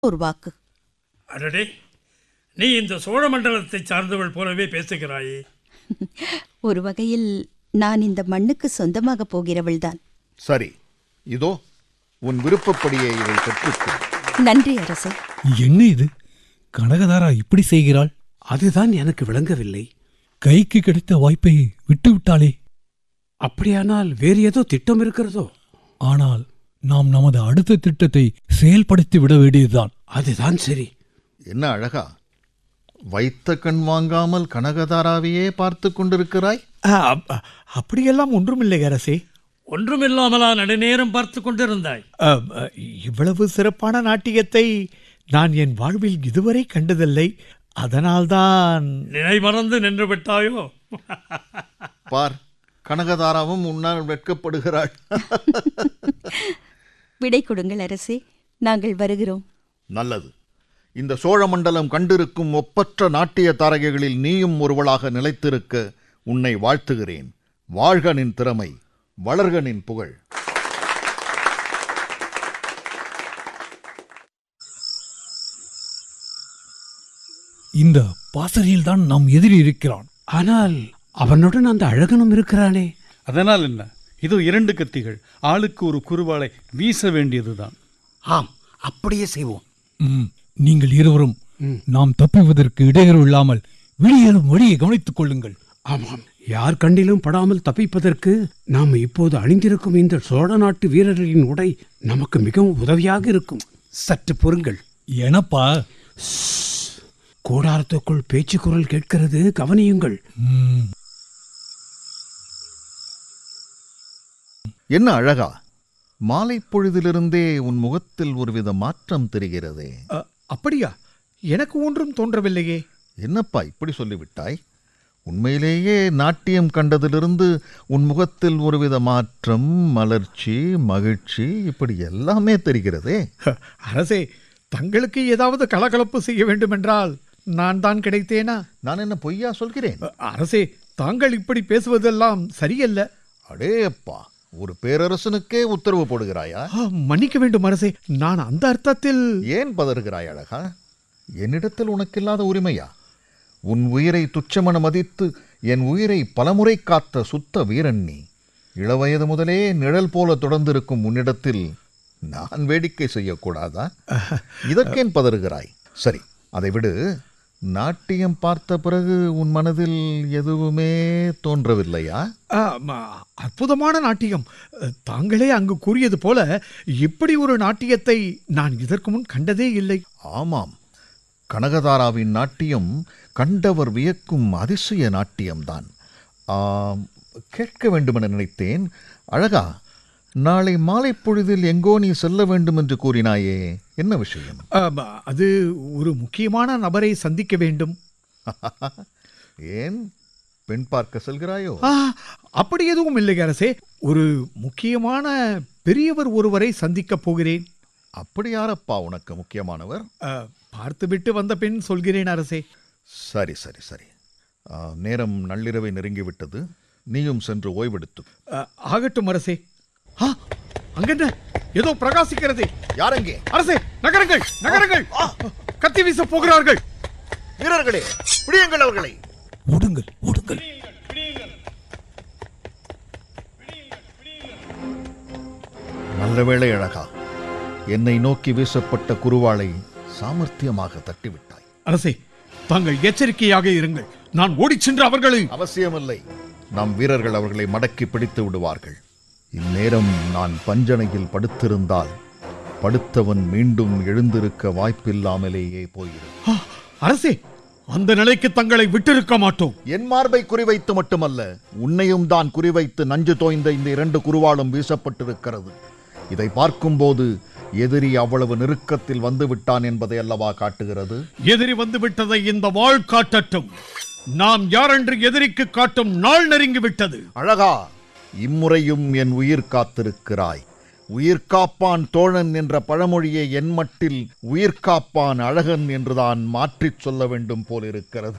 ஒரு வாக்கு அடடே நீ இந்த சோழ மண்டலத்தை சார்ந்தவள் போலவே பேசுகிறாயே ஒரு வகையில் நான் இந்த மண்ணுக்கு சொந்தமாக போகிறவள்தான் சரி இதோ உன் விருப்பப்படியே இதை பெற்றுக்கொள் நன்றி அரசே என்ன இது கனகதாரா இப்படி செய்கிறாள் அதுதான் எனக்கு விளங்கவில்லை கைக்கு கிடைத்த வாய்ப்பை விட்டுவிட்டாளே அப்படியானால் வேறு ஏதோ திட்டம் இருக்கிறதோ ஆனால் நாம் நமது அடுத்த திட்டத்தை செயல்படுத்தி விட வேண்டியதுதான் அதுதான் சரி என்ன அழகா வைத்த கண் வாங்காமல் கனகதாராவையே பார்த்து கொண்டிருக்கிறாய் அப்படியெல்லாம் ஒன்றுமில்லை அரசே ஒன்றுமில்லாமலா நடுநேரம் பார்த்து கொண்டிருந்தாய் அ, அ, இவ்வளவு சிறப்பான நாட்டியத்தை நான் என் வாழ்வில் இதுவரை கண்டதில்லை அதனால்தான் நினைமறந்து நின்று விட்டாயோ பார் கனகதாராவும் உன்னால் வெட்கப்படுகிறாள் விடை கொடுங்கள் அரசே நாங்கள் வருகிறோம் நல்லது இந்த சோழ மண்டலம் கண்டிருக்கும் ஒப்பற்ற நாட்டிய தாரகைகளில் நீயும் ஒருவளாக நிலைத்திருக்க உன்னை வாழ்த்துகிறேன் வாழ்க நின் திறமை வளர்க நின் புகழ் இந்த பாசறையில் தான் நாம் எதிரி இருக்கிறான் ஆனால் அவனுடன் அந்த அழகனும் இருக்கிறானே அதனால் என்ன இதோ இரண்டு கத்திகள் ஆளுக்கு ஒரு குறுவாளை வீச வேண்டியதுதான் ஆம் அப்படியே செய்வோம் ம், நீங்கள் இருவரும் நாம் தப்புவதற்கு இடையூறு இல்லாமல் வெளியேறும் வழியை கவனித்துக் கொள்ளுங்கள் ஆமாம் யார் கண்டிலும் படாமல் தப்பிப்பதற்கு நாம் இப்போது அணிந்திருக்கும் இந்த சோழ நாட்டு வீரர்களின் உடை நமக்கு மிகவும் உதவியாக இருக்கும் சற்று பொறுங்கள் எனப்பா கூடாரத்துக்குள் பேச்சு குரல் கேட்கிறது கவனியுங்கள் ம், என்ன அழகா மாலை பொழுதிலிருந்தே உன் முகத்தில் ஒருவித மாற்றம் தெரிகிறதே அ, அப்படியா எனக்கு ஒன்றும் தோன்றவில்லையே என்னப்பா இப்படி சொல்லிவிட்டாய் உண்மையிலேயே நாட்டியம் கண்டதிலிருந்து உன் முகத்தில் ஒருவித மாற்றம் மலர்ச்சி மகிழ்ச்சி இப்படி எல்லாமே தெரிகிறதே ஹ, அரசே தங்களுக்கு ஏதாவது கலகலப்பு செய்ய வேண்டுமென்றால் நான் தான் கிடைத்தேனா நான் என்ன பொய்யா சொல்கிறேன் அ, அரசே தாங்கள் இப்படி பேசுவதெல்லாம் சரியல்ல அடே அப்பா ஒரு பேரரசனுக்கே உத்தரவு போடுகிறாயா ஆ, மன்னிக்க வேண்டும் அரசே நான் அந்த அர்த்தத்தில் ஏன் பதறுகிறாய் அழகா என்னிடத்தில் உனக்கில்லாத உரிமையா உன் உயிரை துச்சமென மதித்து என் உயிரை பலமுறை காத்த சுத்த வீரன் நீ இளவயது முதலே நிழல் போல தொடர்ந்திருக்கும் உன்னிடத்தில் நான் வேடிக்கை செய்யக்கூடாதா இதற்கேன் பதறுகிறாய் சரி அதை விடு நாட்டியம் பார்த்த பிறகு உன் மனதில் எதுவுமே தோன்றவில்லையா ஆ, ம, அற்புதமான நாட்டியம் அ, தாங்களே அங்கு கூறியது போல இப்படி ஒரு நாட்டியத்தை நான் இதற்கு முன் கண்டதே இல்லை ஆமாம் கனகதாராவின் நாட்டியம் கண்டவர் வியக்கும் அதிசய நாட்டியம்தான் ஆம், கேட்க வேண்டுமென நினைத்தேன் அழகா நாளை மாலை பொழுதில் எங்கோ நீ செல்ல வேண்டும் என்று கூறினாயே என்ன விஷயம் ஆ, ம, அது ஒரு முக்கியமான நபரை சந்திக்க வேண்டும் ஏன் பெண் பார்க்க செல்கிறாயோ ஆ, அப்படி எதுவும் இல்லை அரசே ஒரு முக்கியமான பெரியவர் ஒருவரை சந்திக்கப் போகிறேன் அப்படி யாரப்பா உனக்கு முக்கியமானவர் ஆ, பார்த்துவிட்டு வந்த பின் சொல்கிறேன் அரசே சரி சரி சரி ஆ, நேரம் நள்ளிரவை நெருங்கிவிட்டது நீயும் சென்று ஓய்வெடுத்து ஆ, ஆகட்டும் அரசே ஆ, அங்கென்ன ஏதோ பிரகாசிக்கிறதே யாரெங்கே அரசே நகரங்கள் நகரங்கள் கத்தி வீச போகிறார்கள் வீரர்களே பிடியுங்கள் அவர்களை ஓடுங்கள் ஓடுங்கள் நல்ல வேளை அழகா என்னை நோக்கி வீசப்பட்ட குருவாளை சாமர்த்தியமாக தட்டிவிட்டாய் அரசே தாங்கள் எச்சரிக்கையாக இருங்கள் நான் ஓடிச் சென்று அவர்களை அவசியமில்லை நம் வீரர்கள் அவர்களை மடக்கி பிடித்து விடுவார்கள் இந்நேரம் நான் பஞ்சனையில் படுத்திருந்தால் படுத்தவன் மீண்டும் எழுந்திருக்க வாய்ப்பில்லாமலேயே போயிருக்கும் ஆ, அரசே அந்த நிலைக்கு தங்களை விட்டிருக்க மாட்டோம் என் மார்பை குறிவைத்து மட்டுமல்ல உன்னையும் தான் குறிவைத்து நஞ்சு தோய்ந்த இந்த இரண்டு குருவாலும் வீசப்பட்டிருக்கிறது இதை பார்க்கும்போது எதிரி அவ்வளவு நெருக்கத்தில் வந்து விட்டான் என்பதை அல்லவா காட்டுகிறது எதிரி வந்து விட்டதை இந்த வாழ் காட்டட்டும் நாம் யாரென்று எதிரிக்கு காட்டும் நாள் நெருங்கி விட்டது அழகா இம்முறையும் என் உயிர் காத்திருக்கிறாய் உயிர் காப்பான் தோழன் என்ற பழமொழியை என் மட்டில் உயிர் காப்பான் அழகன் என்றுதான் மாற்றிச் சொல்ல வேண்டும் போலிருக்கிறது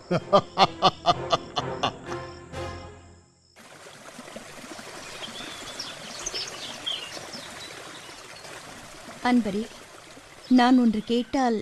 அன்பரே நான் ஒன்று கேட்டால்